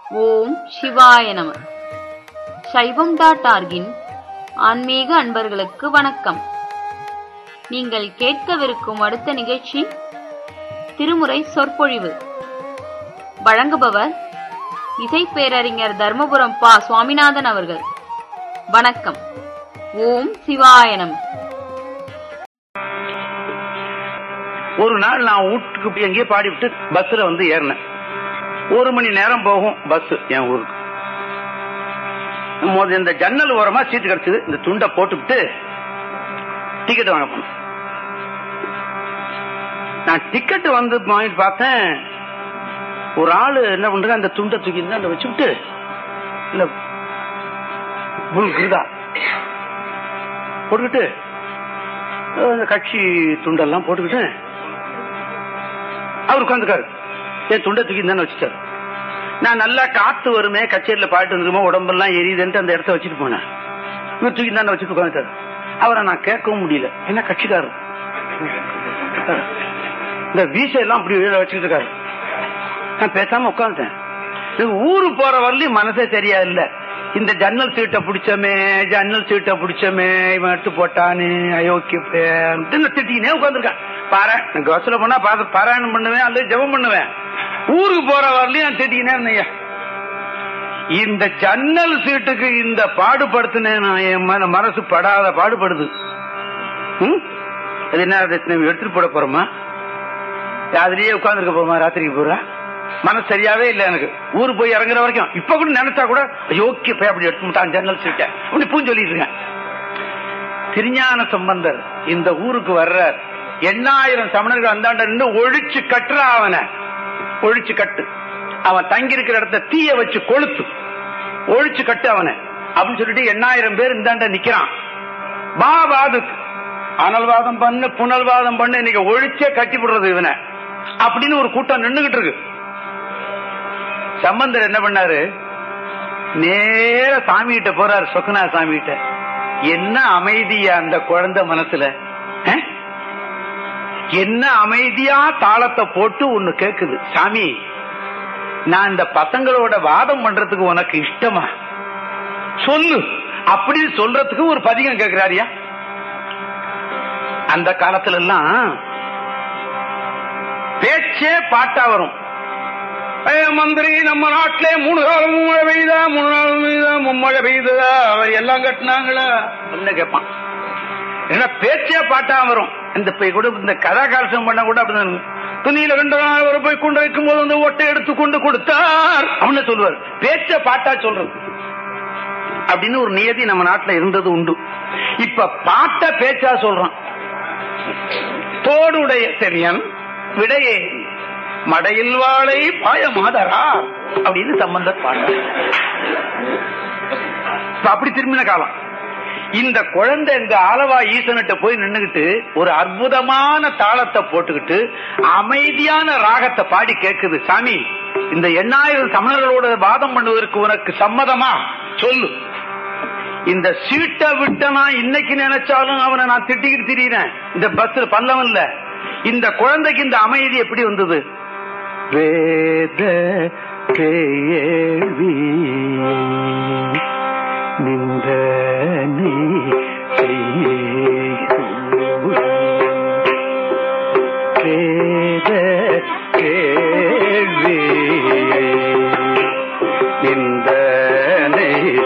ஓம் சிவாய நம சைவம் டாட் ஆர்கின் ஆன்மீக அன்பர்களுக்கு வணக்கம் நீங்கள் கேட்கவிருக்கும் அடுத்த நிகழ்ச்சி திருமுறை சொற்பொழிவு வழங்குபவர் இசை பேரறிஞர் தர்மபுரம் பா சுவாமிநாதன் அவர்கள் வணக்கம் ஓம் சிவாய நம ஒரு நாள் நான் வீட்டுக்கு போய் எங்கேயோ பாடிவிட்டு பஸ்ல வந்து ஏறினேன் ஒரு மணி நேரம் போகும் பஸ் என் ஊருக்கு மொத இந்த ஜன்னல் ஓரமா சீட்டு கிடைச்சது இந்த துண்டை போட்டுவிட்டு டிக்கெட் வாங்க போனேன் நான் டிக்கெட் வந்து வாங்கிட்டு பார்த்தேன் ஒரு ஆளு என்ன பண்றாங்க அந்த துண்டை தூக்கி அந்த வச்சுவிட்டு இந்த புல் கிருதா போட்டுக்கிட்டு அந்த கட்சி துண்டெல்லாம் போட்டுக்கிட்டு அவர் உட்காந்துக்காரு என் துண்டை தூக்கி தானே வச்சுட்டாரு நான் நல்லா காத்து வருமே கச்சேரியில பாட்டு வந்துருமோ உடம்பெல்லாம் எரியுதுன்ட்டு அந்த இடத்த வச்சுட்டு போனேன் இவர் தூக்கி தானே வச்சுட்டு உட்காந்துட்டாரு அவரை நான் கேட்கவும் முடியல என்ன கட்சிக்காரர் இந்த வீசை எல்லாம் அப்படி வெளியில வச்சுட்டு இருக்காரு நான் பேசாம உட்காந்துட்டேன் இது ஊரு போற வரலையும் மனசே சரியா இல்ல இந்த ஜன்னல் சீட்டை பிடிச்சமே ஜன்னல் சீட்டை பிடிச்சமே இவன் எடுத்து போட்டானு அயோக்கிய திட்டினே உட்காந்துருக்கான் பாரு நான் கவசல போனா பார்த்து பாராயணம் பண்ணுவேன் அல்லது ஜெபம் பண்ணுவேன் ஊருக்கு போற வரலையும் நான் திட்டினே இருந்தேன் இந்த ஜன்னல் சீட்டுக்கு இந்த பாடுபடுத்தினேன் நான் என் மன- மனசு படாத பாடுபடுது ம்? அது என்ன அது எடுத்துட்டு போட போறோமா அதுலயே உட்கார்ந்துருக்க போறோமா ராத்திரிக்கு போறா மனசு சரியாவே இல்ல எனக்கு ஊரு போய் இறங்குற வரைக்கும் இப்ப கூட நினைச்சா கூட யோக்கிய போய் அப்படி எடுத்து விட்டான் ஜன்னல் சீட்டை அப்படி பூஞ்சொல்லிட்டு இருக்கேன் திருஞான சம்பந்தர் இந்த ஊருக்கு வர்றார் எண்ணாயிரம் சமணர்கள் அந்தாண்ட நின்று ஒழிச்சு கட்டுறா அவனை ஒழிச்சு கட்டு அவன் தங்கி இருக்கிற இடத்த தீய வச்சு கொளுத்து ஒழிச்சு கட்டு அவனை அப்படின்னு சொல்லிட்டு எண்ணாயிரம் பேர் இந்தாண்ட நிக்கிறான் பாபாதுக்கு அனல்வாதம் பண்ணு புனல்வாதம் பண்ணு இன்னைக்கு ஒழிச்சே கட்டி விடுறது இவனை அப்படின்னு ஒரு கூட்டம் நின்னுகிட்டு இருக்கு சம்பந்தர் என்ன பண்ணாரு நேர சாமி கிட்ட போறாரு சொக்கனா சாமி கிட்ட என்ன அமைதியா அந்த குழந்தை மனசுல அஹ்? என்ன அமைதியா தாளத்தை போட்டு ஒண்ணு கேக்குது சாமி நான் இந்த பசங்களோட வாதம் பண்றதுக்கு உனக்கு இஷ்டமா சொல்லு அப்படின்னு சொல்றதுக்கு ஒரு பதிகம் கேக்குறாரியா அந்த காலத்துல எல்லாம் பேச்சே பாட்டா வரும் ஏ மந்திரி நம்ம நாட்டிலே மூணு காலமும் மழை பெய்யுதா மூணு நாளும் பெய்யுதா மும்மழை பெய்யுதா அவர் எல்லாம் கட்டினாங்களா அப்படின்னு கேட்பான் ஏன்னா பேச்சே பாட்டா வரும் இந்த இப்ப கூட இந்த கதா காலசம் பண்ண கூட அப்படிதான் இருக்கும். துணியில கண்ட அவர் போய் கொண்டு வைக்கும் போது வந்து ஒட்டை எடுத்து கொண்டு கொடுத்தார் அப்படின்னு சொல்லுவார் பேச்ச பாட்டா சொல்றது அப்படின்னு ஒரு நியதி நம்ம நாட்டுல இருந்தது உண்டு இப்ப பாட்ட பேச்சா சொல்றான் தோடுடைய செவியன் விடையே மடையில் வாழை பாய மாதரா அப்படின்னு சம்பந்தர் பாடுறார் இப்ப அப்படி திரும்பின காலம் இந்த குழந்தை இந்த ஆலவா ஈசனிட்ட போய் நின்னுகிட்டு ஒரு அற்புதமான தாளத்தை போட்டுக்கிட்டு அமைதியான ராகத்தை பாடி கேக்குது சாமி இந்த எண்ணாயிரம் சமணர்களோட வாதம் பண்ணுவதற்கு உனக்கு சம்மதமா சொல்லு இந்த சீட்டை விட்டனா இன்னைக்கு நினைச்சாலும் அவனை நான் திட்டிக்கிட்டு திரியிறேன் இந்த பஸ்ல பல்லவன்ல இந்த குழந்தைக்கு இந்த அமைதி எப்படி வந்தது வேத கேள்வி நிந்தனை வேத கேள்வி நிந்தனை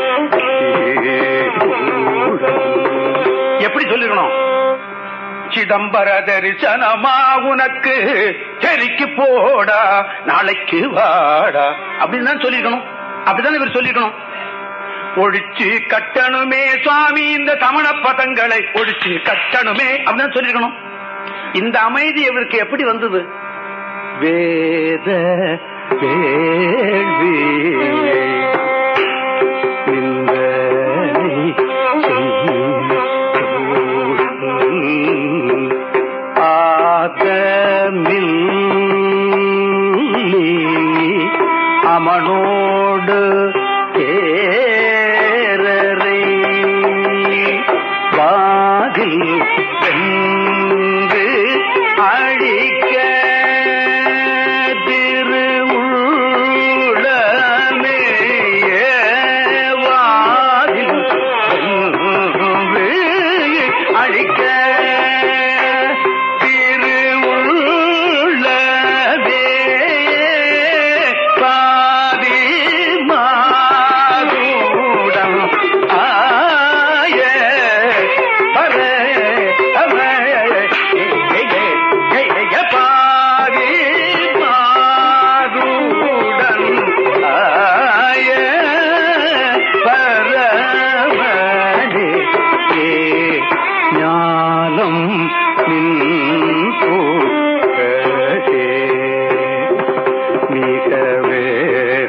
எப்படி சொல்லிருக்கணும் சிதம்பர தரிசனமா உனக்கு செரிக்கு போடா நாளைக்கு வாடா அப்படின்னு தான் சொல்லிருக்கணும் அப்படிதான் இவர் சொல்லிருக்கணும் ஒழிச்சு கட்டணுமே சுவாமி இந்த தமிழ பதங்களை ஒழிச்சு கட்டணுமே அப்படின்னு சொல்லிருக்கணும் இந்த அமைதி இவருக்கு எப்படி வந்தது வேத வேள்வி நிந்தனை செய்யும் ஆதமில் அமனோடு தேரரை வாதில் வென்று அழிக்க திருவுள்ளமே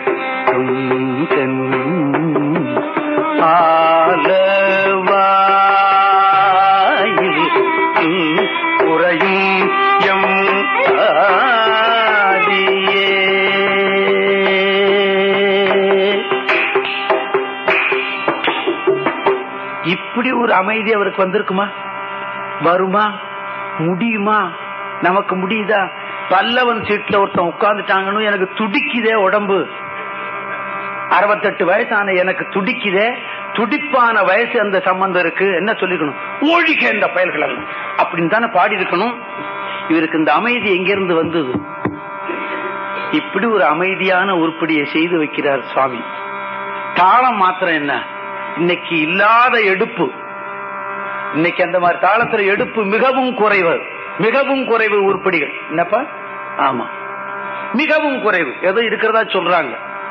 தென் ஆலவாயில் உறையும் எம் ஆதியே இப்படி ஒரு அமைதி அவருக்கு வந்திருக்குமா வருமா முடியுமா நமக்கு முடியுதா பல்லவன் சீட்ல ஒருத்தன் உட்கார்ந்துட்டாங்கன்னு எனக்கு துடிக்குதே உடம்பு அறுபத்தெட்டு வயசான எனக்கு துடிக்குதே துடிப்பான வயசு அந்த சம்பந்தம் இருக்கு என்ன சொல்லிக்கணும் ஒழிக இந்த பயல்கள் எல்லாம் அப்படின்னு தானே பாடி இருக்கணும் இவருக்கு இந்த அமைதி எங்கிருந்து வந்தது இப்படி ஒரு அமைதியான உருப்படியை செய்து வைக்கிறார் சுவாமி தாளம் மாத்திரம் என்ன இன்னைக்கு இல்லாத எடுப்பு இன்னைக்கு அந்த மாதிரி தாளத்துல எடுப்பு மிகவும் குறைவு மிகவும் குறைவு உருப்படிகள் என்னப்பா ஆமா மிகவும் குறைவு ஏதோ இருக்கிறதா சொல்றாங்க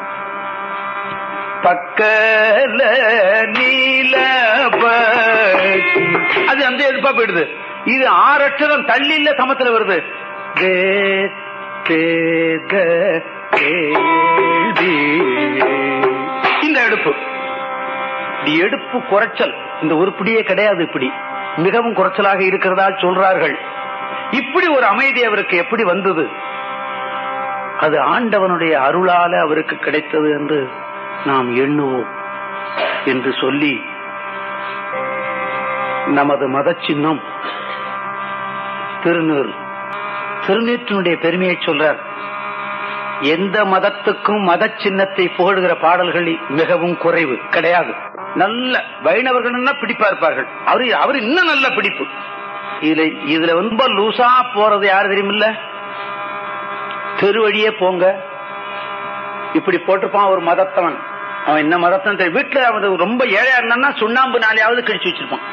பக்கல நீல அது அந்த எதிர்ப்பா போயிடுது இது ஆறு அക്ഷரம் தள்ளி இல்ல சமத்துல வருது வே, தேக, கேள்வி. இந்த எடுப்பு இப்படி எடுப்பு குறைச்சல் இந்த உருப்படியே கிடையாது இப்படி மிகவும் குறைச்சலாக இருக்கிறதா சொல்றார்கள் இப்படி ஒரு அமைதி அவருக்கு எப்படி வந்தது அது ஆண்டவனுடைய அருளால அவருக்கு கிடைத்தது என்று நாம் எண்ணுவோம் என்று சொல்லி நமது மத சின்னம் திருநீர் திருநீற்றினுடைய பெருமையை சொல்றார் எந்த மதத்துக்கும் மத சின்னத்தை புகழ்கிற பாடல்கள் மிகவும் குறைவு கிடையாது நல்ல வைணவர்கள் பிடிப்பா இருப்பார்கள் அவரு அவரு இன்னும் நல்ல பிடிப்பு இதுல இதுல ரொம்ப லூசா போறது யாரு தெரியுமில்ல தெருவழியே போங்க இப்படி போட்டிருப்பான் ஒரு மதத்தவன் அவன் என்ன மதத்தவன் தெரியும் வீட்டுல அவன் ரொம்ப ஏழையா இருந்தான்னா சுண்ணாம்பு நாளையாவது கிழிச்சு வச்சிருப்பான்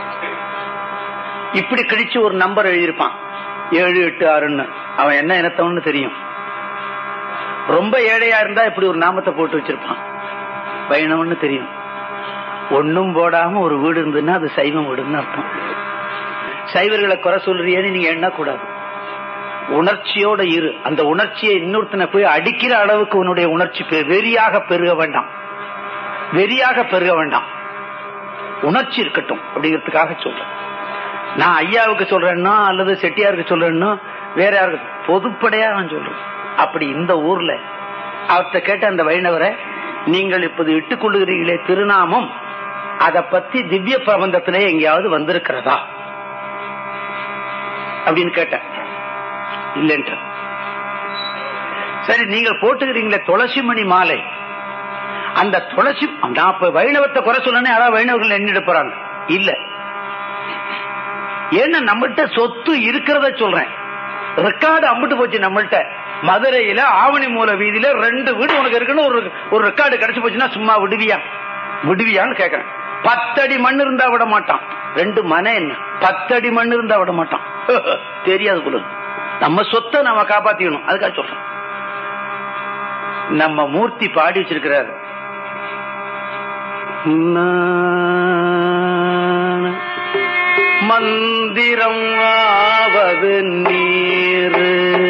இப்படி கிழிச்சு ஒரு நம்பர் எழுதியிருப்பான் ஏழு எட்டு ஆறுன்னு அவன் என்ன இனத்தவன்னு தெரியும் ரொம்ப ஏழையா இருந்தா இப்படி ஒரு நாமத்தை போட்டு வச்சிருப்பான் வைணவன்னு தெரியும் ஒண்ணும் போடாம ஒரு வீடு இருந்ததுன்னா அது சைவம் வீடுன்னு அர்த்தம் சைவர்களை குறை சொல்றியேன்னு நீங்க எண்ணக்கூடாது உணர்ச்சியோட இரு அந்த உணர்ச்சியை இன்னொருத்தனை போய் அடிக்கிற அளவுக்கு உன்னுடைய உணர்ச்சி பெ- வெறியாக பெருக வேண்டாம் வெறியாக பெருக வேண்டாம் உணர்ச்சி இருக்கட்டும் அப்படிங்கிறதுக்காக சொல்றேன் நான் ஐயாவுக்கு சொல்றேன்னா அல்லது செட்டியாருக்கு சொல்றேன்னா வேற யாருக்கு பொதுப்படையா நான் சொல்றேன் அப்படி இந்த ஊர்ல அவர்கிட்ட கேட்ட அந்த வைணவரை நீங்கள் இப்போது இட்டுக் கொள்ளுகிறீர்களே திருநாமம் அதை பத்தி திவ்ய பிரபந்தத்திலே எங்கேயாவது வந்திருக்கிறதா அப்படின்னு கேட்டேன் இல்லைன்ற சரி நீங்கள் போட்டுக்கிறீங்களே துளசி மணி மாலை அந்த துளசி நான் இப்ப வைணவத்தை குறை சொல்லணும் யாராவது வைணவர்கள் எண்ணிட்டு போறாங்க இல்ல ஏன்னா நம்மள்ட்ட சொத்து இருக்கிறத சொல்றேன் ரெக்கார்டு அம்பிட்டு போச்சு நம்மள்ட்ட மதுரையில ஆவணி மூல வீதியில ரெண்டு வீடு உனக்கு இருக்குன்னு ஒரு ஒரு ரெக்கார்டு கிடைச்சு போச்சுன்னா சும்மா விடுவியா விடுவியான்னு கேக்குறேன் பத்தடி மண் இருந்தா விட மாட்டான் ரெண்டு மனை என்ன பத்தடி மண் இருந்தா விட மாட்டான் தெரியாது போல இருக்கு. நம்ம சொத்தை நம்ம காப்பாத்திக்கணும் அதுக்காக சொல்றேன் நம்ம மூர்த்தி பாடி வச்சிருக்கிறாரு மந்திரம் ஆவது நீர்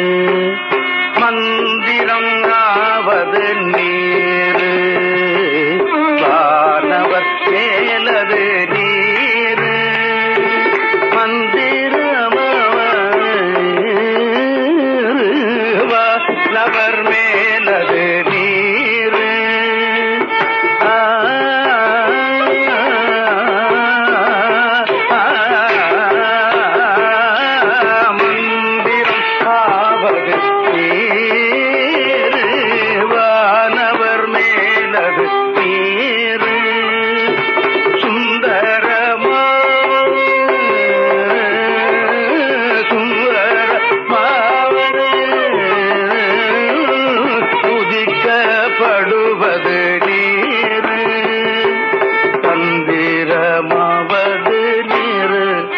மந்திரம் ஆவது நீர் வானவர் மேலது நீர் மந்திரமவர் மேலது நீர் ஆ, மந்திரம் ஆவது நீர் வானவர் மேலது நீர் சுந்தரமா சுந்தரமாவது உதிக்கப்படுவது நீர் தந்திரமாவது நீர்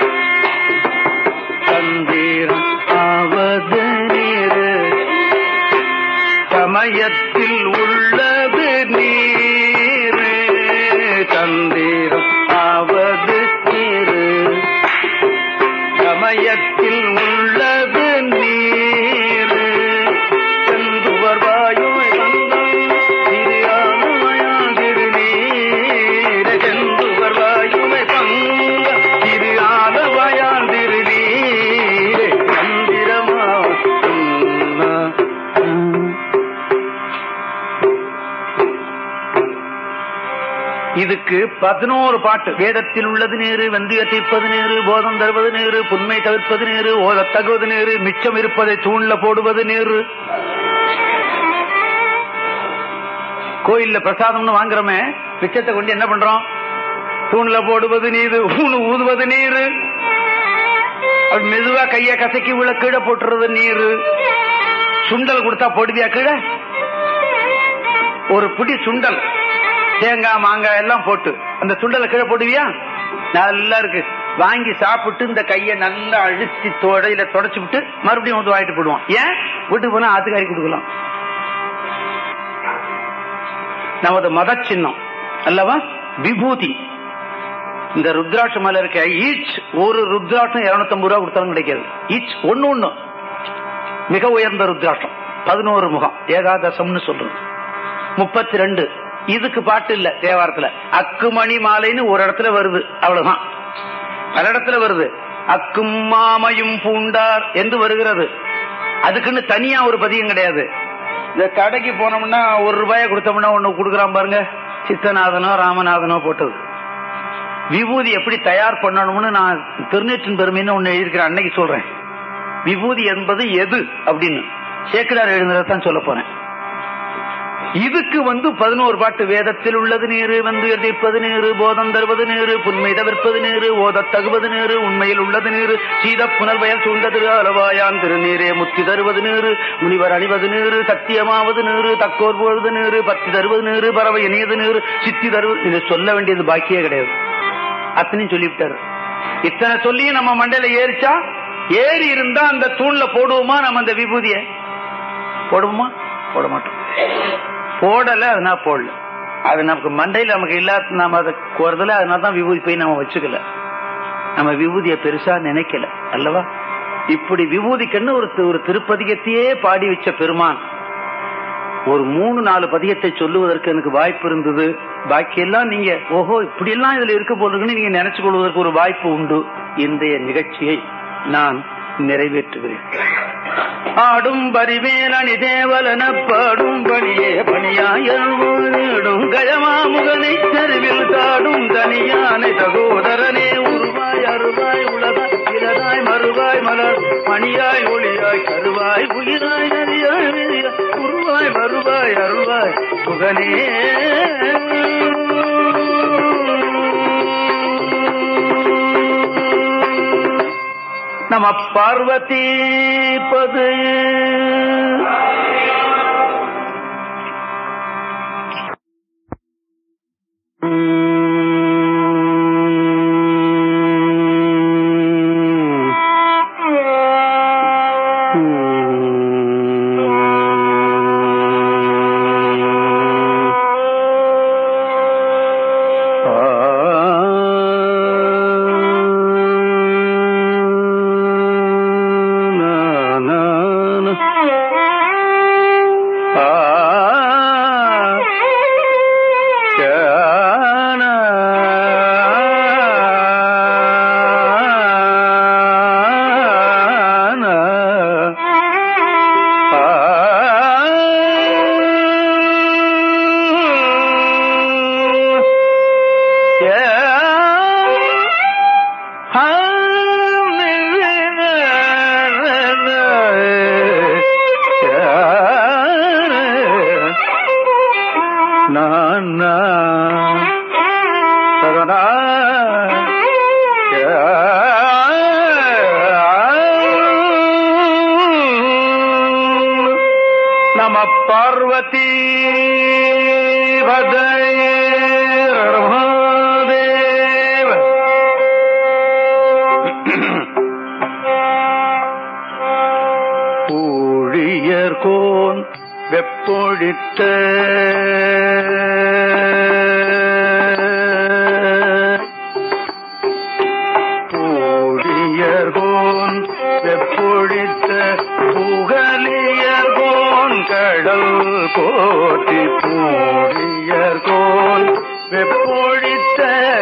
தந்திரம் ஆவது நீர் சமயத்தில் உள்ளது நீர் தந்திரம் ஆவது நீர் சமயத்தில் உள்ளது நீர் செந்துவர் வாயுமை வந்தம் இதுக்கு பதினோரு பாட்டு வேதத்தில் உள்ளது நேரு வெந்தய தீர்ப்பது நேரு போதம் தருவது நேரு புன்மை தவிர்ப்பது நேரு ஓத தகுவது நேரு மிச்சம் இருப்பதை தூண்ல போடுவது நேரு கோயில்ல பிரசாதம்னு வாங்குறோமே மிச்சத்தை கொண்டு என்ன பண்றோம் தூண்ல போடுவது நீரு ஊனு ஊதுவது நீரு அப்படி மெதுவா கைய கசக்கி உள்ள கீழே போட்டுறது நீரு சுண்டல் கொடுத்தா போடுவியா கீழே ஒரு பிடி சுண்டல் தேங்காய் மாங்காய் எல்லாம் போட்டு அந்த சுண்டலை கீழே போடுவியா நல்லா இருக்கு வாங்கி சாப்பிட்டு இந்த கைய நல்லா அழுத்தி தொடையில தொடச்சு விட்டு மறுபடியும் வந்து வாங்கிட்டு போடுவோம் ஏன் வீட்டுக்கு போனா ஆத்துக்காரி கொடுக்கலாம் நமது மத சின்னம் அல்லவா விபூதி இந்த ருத்ராட்ச மேல இருக்க ஈச் ஒரு ருத்ராட்சம் இருநூத்தி ஐம்பது ரூபா கொடுத்தாலும் கிடைக்காது ஈச் ஒண்ணு ஒண்ணு மிக உயர்ந்த ருத்ராட்சம் பதினோரு முகம் ஏகாதசம்னு சொல்றது முப்பத்தி ரெண்டு இதுக்கு பாட்டு இல்ல தேவாரத்துல அக்குமணி மாலைன்னு ஒரு இடத்துல வருது அவ்வளவுதான் பல இடத்துல வருது அக்கும் மாமையும் பூண்டார் என்று வருகிறது அதுக்குன்னு தனியா ஒரு பதியம் கிடையாது இந்த கடைக்கு போனோம்னா ஒரு ரூபாய கொடுத்தோம்னா ஒண்ணு கொடுக்குறான் பாருங்க சித்தநாதனோ ராமநாதனோ போட்டது விபூதி எப்படி தயார் பண்ணணும்னு நான் திருநீற்றின் பெருமைன்னு ஒண்ணு எழுதியிருக்கிறேன் அன்னைக்கு சொல்றேன் விபூதி என்பது எது அப்படின்னு சேக்கிடார் எழுதுறதான் சொல்ல போறேன் இதுக்கு வந்து பதினோரு பாட்டு வேதத்தில் உள்ளது நீரு வந்து எதிர்ப்பது நீரு போதம் தருவது நீரு புன்மை தவிர்ப்பது நீரு ஓதத் தகுவது நீரு உண்மையில் உள்ளது நீரு சீத புனல் வயல் சூழ்ந்தது அளவாயான் திருநீரே முத்தி தருவது நீரு முனிவர் அணிவது நீரு சத்தியமாவது நீரு தக்கோர் போவது நீரு பத்தி தருவது நீரு பறவை இணையது நீரு சித்தி தருவது இது சொல்ல வேண்டியது பாக்கியே கிடையாது அத்தனையும் சொல்லிவிட்டாரு இத்தனை சொல்லியும் நம்ம மண்டையில ஏறிச்சா ஏறி இருந்தா அந்த தூண்ல போடுவோமா நம்ம அந்த விபூதிய போடுவோமா போட மாட்டோம் போடல அதனால போடல அது நமக்கு மண்டையில நமக்கு இல்லாத நாம அதை கோரதுல அதனால தான் விபூதி போய் நம்ம வச்சுக்கல நம்ம விபூதிய பெருசா நினைக்கல அல்லவா இப்படி விபூதிக்குன்னு ஒரு ஒரு திருப்பதிகத்தையே பாடி வச்ச பெருமான் ஒரு மூணு நாலு பதிகத்தை சொல்லுவதற்கு எனக்கு வாய்ப்பு இருந்தது பாக்கியெல்லாம் நீங்க ஓஹோ இப்படி எல்லாம் இதுல இருக்க போறதுன்னு நீங்க நினைச்சு கொள்வதற்கு ஒரு வாய்ப்பு உண்டு இன்றைய நிகழ்ச்சியை நான் நிறைவேற்றுகிறேன் ஆடும் பரிவேலணி தேவலன பாடும் பணியே பணியாயும் கயமாமுகனை தெருவில் தாடும் தனியானை சகோதரனே உருவாய் அருவாய் உலகாய் இலதாய் மறுவாய் மலர் மணியாய் ஒளியாய் கருவாய் உயிராய் நதியாய் வெளியாய் உருவாய் மறுவாய் அருள்வாய் புகனே நம பார்வதி பது நம பார்வதி பதயே மகாதேவ ஊழியர்கோன் வெப்பொழித்த ஊழியர்கோன் வெப்பொழித்த புகழியர்கோன் கடல் போற்றி பூழியர்கோன் வெப்பொழித்த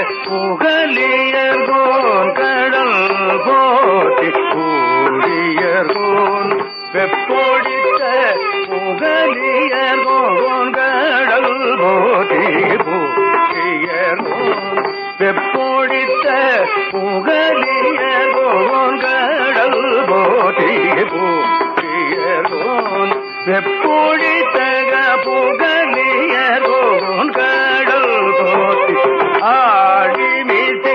புகழியர்கோன் கடல் போற்றி பூழியர்கோன் வெப்பொழித்த புகழியர்கோன் கடல் போற்றி பூழிய வெப்போடித்த புகழியர்கோன் கடல் போற்றியர்கோன் வெப்போடித்தக புகழியர்கோன் கடல் போற்றி ஆடிமிசை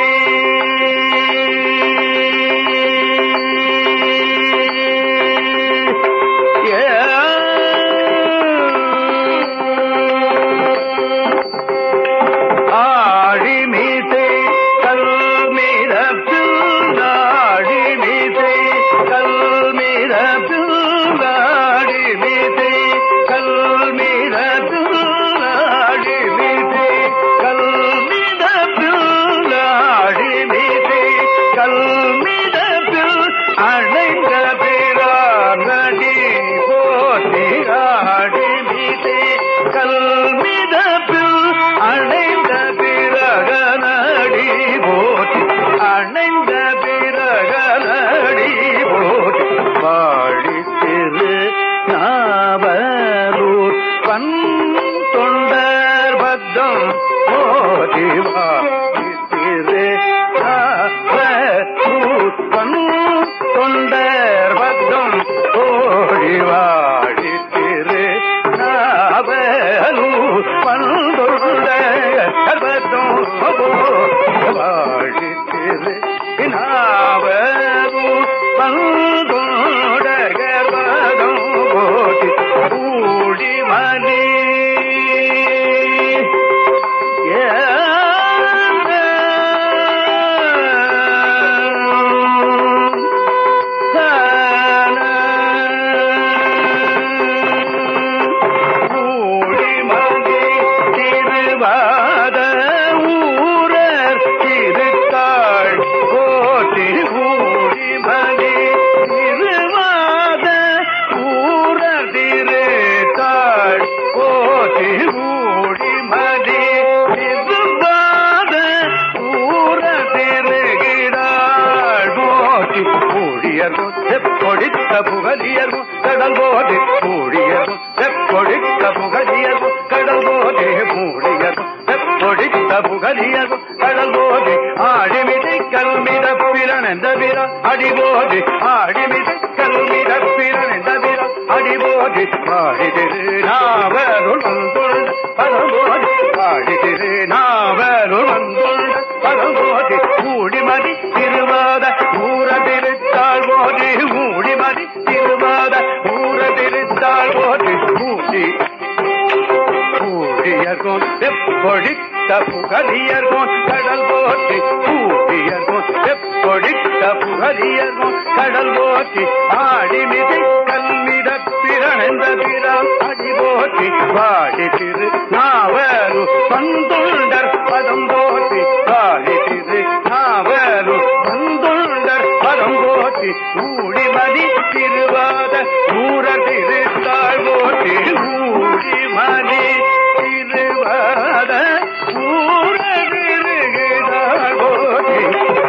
ஆடிமிசை கல்மிதப்பில் ஆடிமிசை கல்மிதப்பில் ஆடிமிசை கல்மிதப்பில் ஆடிமிசை கல்மிதப்பில் ஆடிமிசை கல்மிதப்பில் அணைந்த பிறானடி போற்றி ஆடிமிசை கல்மிதப்பில் அணைந்த பிறகனடி போற்றி அணைந்த பிறகனடி போற்றி வாழி திரு நாவலூர் பன் தொண்டர் பத்தம் போற்றி வாழி திரு நாவலூர் பன் தொண்டர் பத்தம் ஓடி வாழி திரு நாவலூர் பன் தொண்டர் பத்தம் வாழி திரு நாவலூர் பன் தொண்டர் பதம் போட்டி கூடி மணி ஊழிமதி திருவாத ஊரர் திருத்தாள் போற்றி ஊழிமதி திருவாத ஊரர் திருத்தாள் போற்றி ஊழிமதி திருவாத ஊரர் திருகிறாள் போற்றி ஊழியர்கும் செப்பொழித்த புகழியர்கும் கடல் போது ஊழியர்கும் செப்பொழித்த புகழியர்கும் கடல் போதே மூழியர்கும் செப்பொழித்த புகழியர்கும் கடல் போது ஆடிமிதை கல்மித பிறன் எந்த பிற அடிபோது ஆடிமிதை கல்மித பிறன் எந்த பிற அடிபோது பாடி திரு நாவருள் வந்துள் பதம்போது பாடி திரு நாவருள் வந்துள் பதம்போது கூடிமதி திருவாத ஊர திருத்தாள் போது மூடிமதி திருவாத ஊர திருத்தாள் போது மூடி கூடியர்கோன் எப்பொழித்த புகழியர்கோன் கடல் போற்றி கூடியர்கோன் எப்பொழித்த புகழியர்கோன் கடல் போற்றி ஆடிமிதை கல்மித பிறந்த பிறான் அடி போற்றி வாடி திரு நாவரு பந்துண்டர் பதம் போற்றி வாடி திரு நாவரு பந்துண்டர் பதம் போற்றி ஊழிமதி திருவாத ஊர திருத்தாள் போற்றி ஊழிமதி திருவாத ஊர திருகிறாள் போற்றி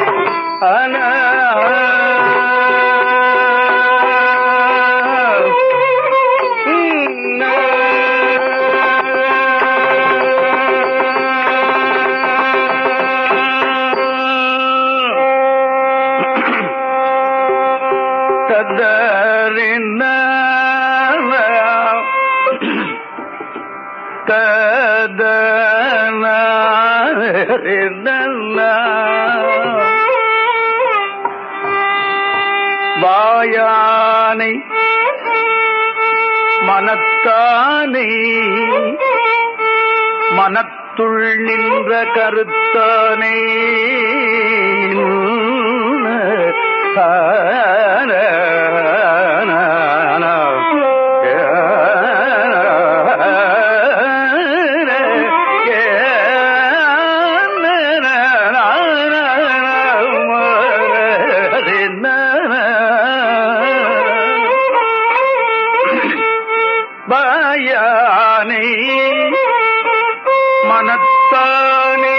ததறின ததன வாயானை மனத்தானை மனத்துள் நின்ற கருத்தானை வாயானை மனத்தானே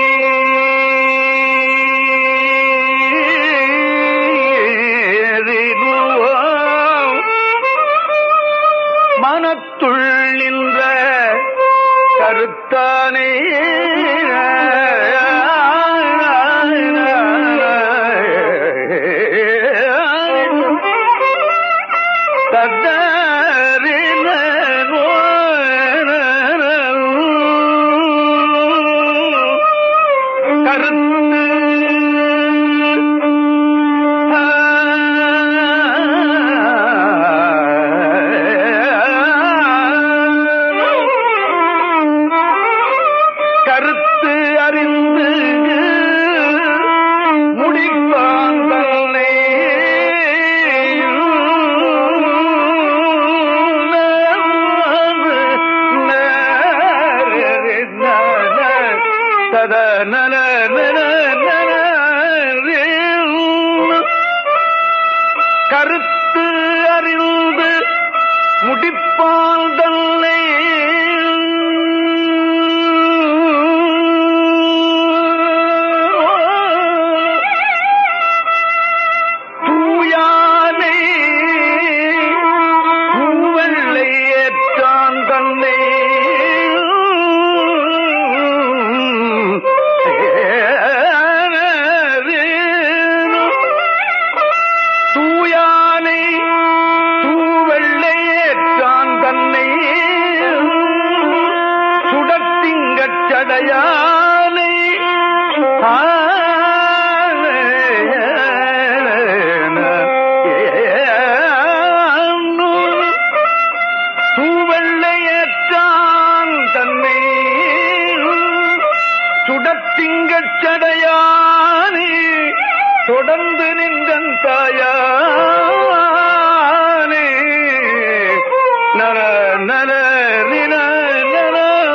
மனத்துள் நின்ற கருத்தானே தத நன நன நன ரே. கருத்து அறிந்து முடிப்பால் தன்னை தூயானை பூவெள்ளை ஏற்றான் தன்னை தூயானை தூவெள்ளையேற்றான் தன்னை சுடத்திங்கச் சடையானை தூவெள்ளையேற்றான் தன்னை சுடத்திங்கச் சடையானே தொடர்ந்து நின்றன் தாயானே நர நர நின நர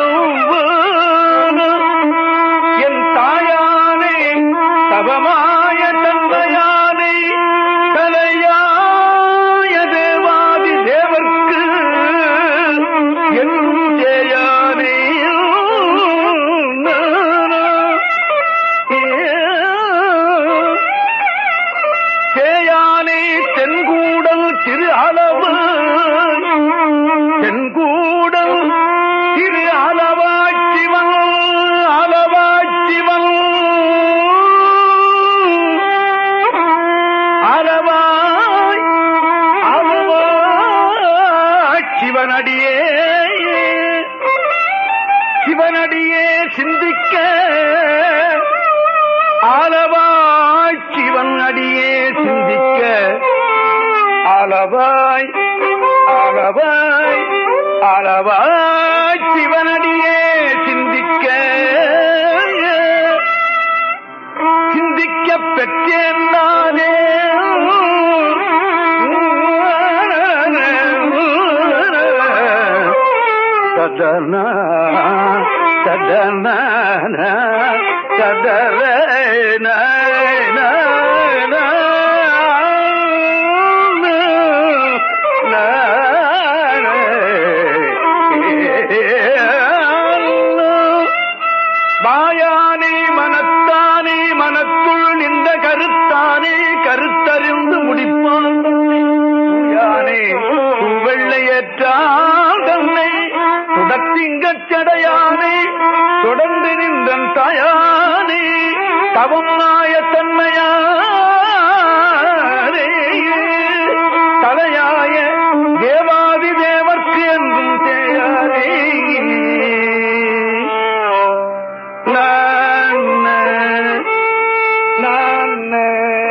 என் தாயானே தவமாய தந்தையானே தலையாய தேவாதி தேவர்க்கு என் ஜெயானே சேயானே தென்கூடல் திரு அளவு தென்கூடல் திரு அளவாட்சிவன் அளவாட்சிவன் அளவாய் அளவாய் சிவனடியே சிவனடியே சிந்திக்க ஆலவாய் சிவன் அடியே சிந்திக்க ஆலவாய் ஆலவாய் ஆலவாய் சிவனடியே சிந்திக்க சிந்திக்க பெற்றேன் நானே சதன சதன சதர மாயானே மனத்தானே மனத்துள் நின்ற கருத்தானே கருத்தறிந்து முடிப்பான் யானே வெள்ளையற்றால் தன்னை துடத்திங்கச் சடையானே தொடர்ந்து நின்றன் தாயானே தவம் நாய தன்மையானே தலையாய தேவாதி தேவர்க்கு என்றும் தேயானே நான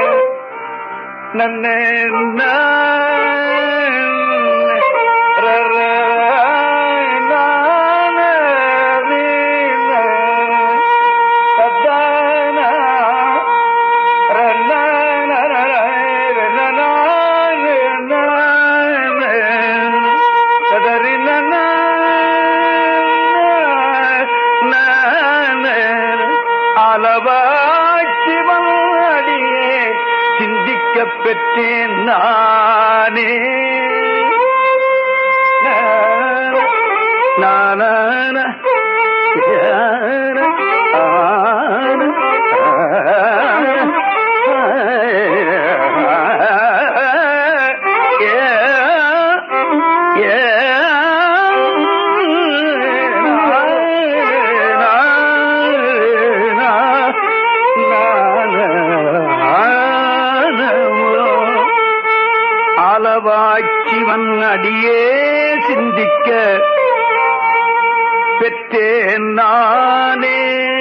நன்னே அளவாட்சிவன் அடியே சிந்திக்கப் பெற்றேன் நானே நான அளவாட்சிவன் அடியே சிந்திக்க பெற்றேன் நானே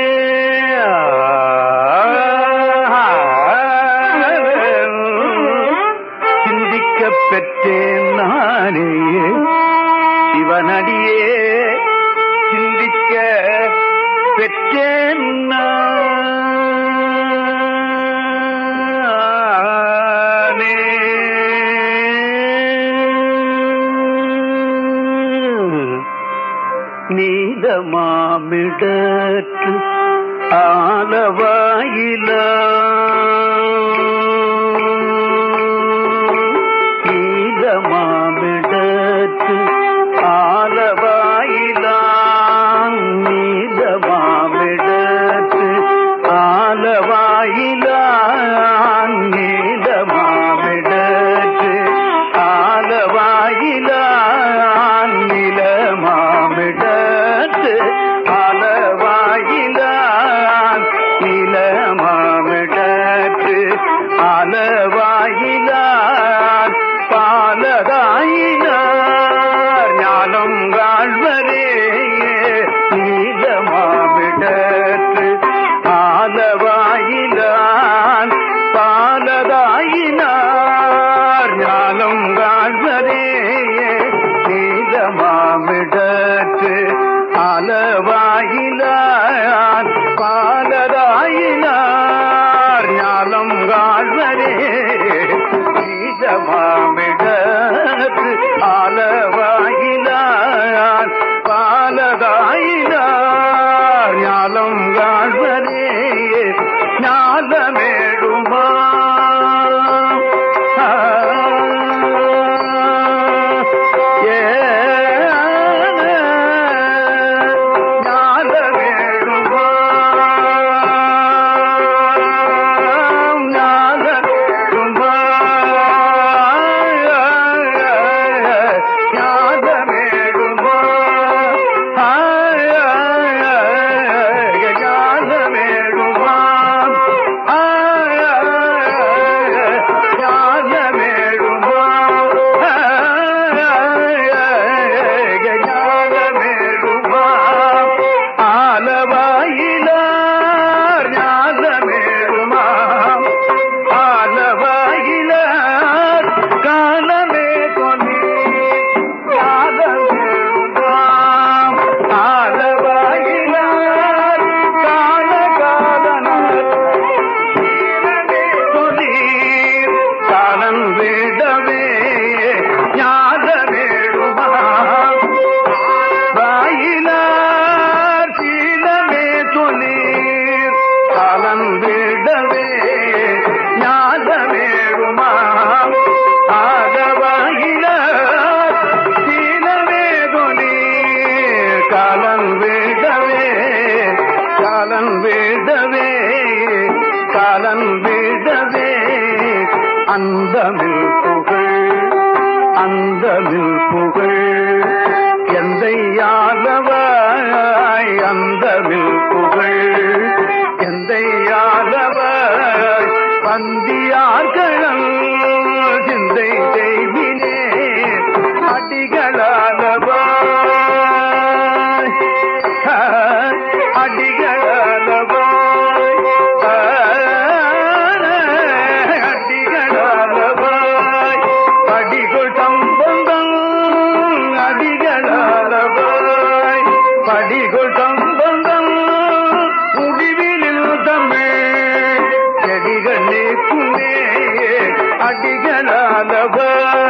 சிந்திக்க பெற்றேன் நானே சிவனடியே சிந்திக்க பெற்றேன் நானே நீலமாமிடற்று ஆலவாயில நீலமாமிடத்து ஆலவாயிலான் நீலமாமிடத்து ஆலவாயிலான் நீலமாமிடத்து ஆலவாயிலான் நிலமாமிடத்து ஆலவாயிலான் நிலமாமிடத்து ஆலவாயிலான் பாலதாயினார் ஞானம் காண்பரே நீலமாமிடத்து ஆலவாயிலான் பாலதாயினார் ஞானம் காண்பரே நீலமாமிடத்து ஆலவாயிலான் பாலதாயினார் ஞானம் காண்பரே நீலமாமிடத்து ஆலவாயிலான் பாலதாயினார் ஞானம் காண்பரே ஞானமேடுமா ஏ ஞானமேடுமா ஞானமேடுமா ஞானமேடுமா ஞானமேடுமா ஞானமேடுமா ஞானமேடுமா ஆலவாயிலார் ஞானமேடுமா ஆலவாயிலார் காலமே கொண்டே ஞானமேடுமா ஆலவாயிலார் கால காலனார் தீரமே சொலீர் காலன் விடவே ஞானமேடுமா வாயிலார் சீலமே சொலீர் காலன் விடவே ஞானமேடுமா ஆதவாயிலார் சீலமே சொலீர் காலன் விடவே காலன் விடவே காலன் விடவே அந்தமில் புகழ் அந்தமில் புகழ் எந்தையானவாய் அந்தமில் புகழ் எந்தையானவாய் பந்தியார்களம் சிந்தை செய்வினே அடிகளானவாய் அடிகளானவாய் அடிகளானவாய் படிகள் சம்பந்தம் அடிகளானவாய் படிகள் சம்பந்தம் முடிவிலில் தமிழ் செடிகள் நீக்குமே அடிகளானவாய்